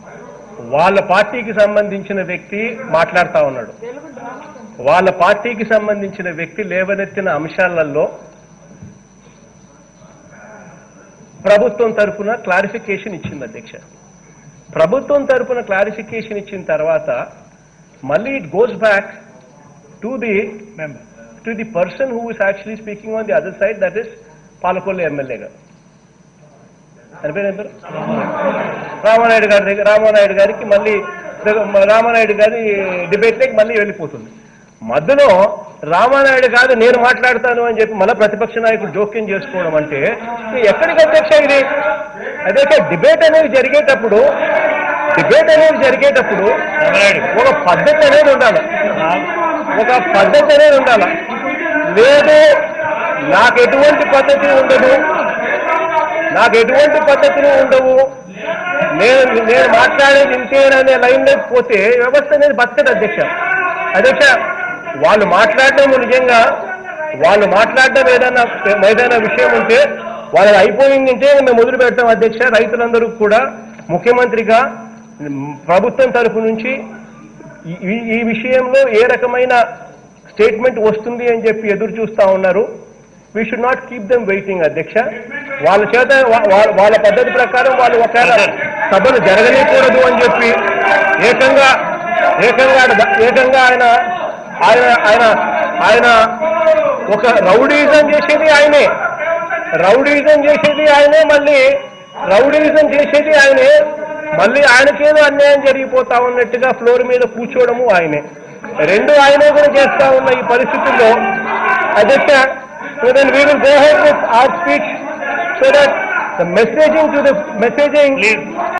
వాళ్ళ పార్టీకి సంబంధించిన వ్యక్తి మాట్లాడుతా ఉన్నాడు వాళ్ళ పార్టీకి సంబంధించిన వ్యక్తి లేవనెత్తిన అంశాలలో ప్రభుత్వం తరపున క్లారిఫికేషన్ ఇచ్చింది అధ్యక్ష ప్రభుత్వం తరపున క్లారిఫికేషన్ ఇచ్చిన తర్వాత మళ్ళీ it goes back to the to the person who is actually speaking on the other side that is Palakollu MLA garu అని పేరు ఏం పేరు? రామానాయుడు గారి దగ్గర రామానాయుడు గారికి మళ్ళీ రామానాయుడు గారి డిబేట్లోకి మళ్ళీ వెళ్ళిపోతుంది మధ్యలో రామానాయుడు కాదు నేను మాట్లాడతాను అని చెప్పి మళ్ళీ ప్రతిపక్ష నాయకుడు జోక్యం చేసుకోవడం అంటే ఇది ఎక్కడికి అధ్యక్ష ఇది అధ్యక్ష డిబేట్ అనేది జరిగేటప్పుడు డిబేట్ అనేది జరిగేటప్పుడు ఒక పద్ధతి అనేది ఉండాలి ఒక పద్ధతి అనేది ఉండాలి లేదు నాకు ఎటువంటి పద్ధతి ఉండదు నాకు ఎటువంటి పద్ధతులు ఉండవు నేను నేను మాట్లాడేది ఇంతేననే లైన్ పోతే వ్యవస్థ అనేది బతకదు అధ్యక్ష అధ్యక్ష వాళ్ళు మాట్లాడడం నిజంగా వాళ్ళు మాట్లాడడం ఏదైనా ఏదైనా విషయం ఉంటే వాళ్ళది అయిపోయింది అంటే మేము మొదలు పెడతాం అధ్యక్ష రైతులందరూ కూడా ముఖ్యమంత్రిగా మ్, ప్రభుత్వం తరపు నుంచి ఈ- ఈ- ఈ విషయంలో ఏ రకమైన స్టేట్మెంట్ వస్తుంది అని చెప్పి ఎదురు చూస్తా ఉన్నారు we should not keep them waiting అధ్యక్ష వాళ్ళ చేత వా- వా- వాళ్ళ పద్ధతి ప్రకారం వాళ్ళు ఒకవేళ సభలు జరగలేకూడదు అని చెప్పి ఏకంగా ఏకంగా ఆయన- ఏకంగా ఆయన ఆయన ఆయన ఆయన ఒక రౌడీజం చేసేది ఆయనే రౌడీజం చేసేది ఆయనే మళ్ళీ రౌడీజం చేసేది ఆయనే మళ్ళీ ఆయనకేదో అన్యాయం జరిగిపోతా ఉన్నట్టుగా ఫ్లోర్ మీద కూర్చోవడము ఆయనే రెండు ఆయనే కూడా చేస్తా ఉన్న ఈ పరిస్థితుల్లో అధ్యక్ష so then we will go head with our speech so that the messaging to the messaging